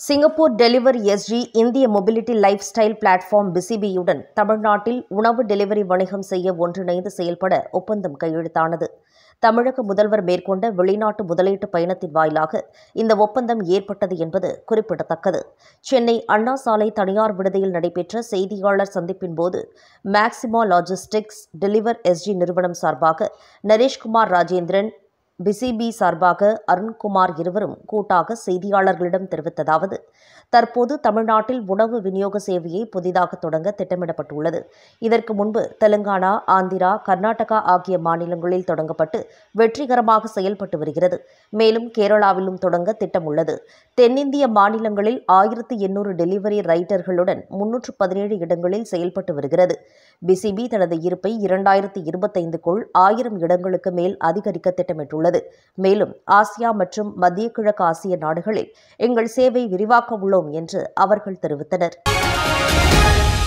Singapore delivery SG இந்திய mobility lifestyle platform பிசிபியுடன் தமிழ்நாட்டில் உணவு டெலிவரி வணிகம் செய்ய ஒன்றிணைந்து செயல்பட ஒப்பந்தம் கையெழுத்தானது தமிழக முதல்வர் மேற்கொண்ட வெளிநாட்டு முதலீட்டு பயணத்தின் வாயிலாக இந்த ஒப்பந்தம் ஏற்பட்டது என்பது குறிப்பிடத்தக்கது சென்னை அண்ணா சாலை தனியார் விடுதியில் நடைபெற்ற செய்தியாளர் சந்திப்பின் போது மேக்சிமா லாஜிஸ்டிக்ஸ் டெலிவர் எஸ்ஜி நிறுவனம் சார்பாக நரேஷ்குமார் ராஜேந்திரன் பிசிபி சார்பாக அருண்குமார் இருவரும் கூட்டாக செய்தியாளர்களிடம் தெரிவித்ததாவது தற்போது தமிழ்நாட்டில் உணவு விநியோக சேவையை புதிதாக தொடங்க திட்டமிடப்பட்டுள்ளது இதற்கு முன்பு தெலுங்கானா ஆந்திரா கர்நாடகா ஆகிய மாநிலங்களில் தொடங்கப்பட்டு வெற்றிகரமாக செயல்பட்டு வருகிறது மேலும் கேரளாவிலும் தொடங்க திட்டம் உள்ளது தென்னிந்திய மாநிலங்களில் ஆயிரத்து எண்ணூறு டெலிவரி ரைட்டர்களுடன் முன்னூற்று பதினேழு இடங்களில் செயல்பட்டு வருகிறது பிசிபி தனது இருப்பை இரண்டாயிரத்து இருபத்தைந்துக்குள் ஆயிரம் இடங்களுக்கு மேல் அதிகரிக்க திட்டமிட்டுள்ளது மேலும் ஆசியா மற்றும் மத்திய கிழக்கு ஆசிய நாடுகளில் எங்கள் சேவை விரிவாக்க உள்ளோம் என்று அவர்கள் தெரிவித்தனர்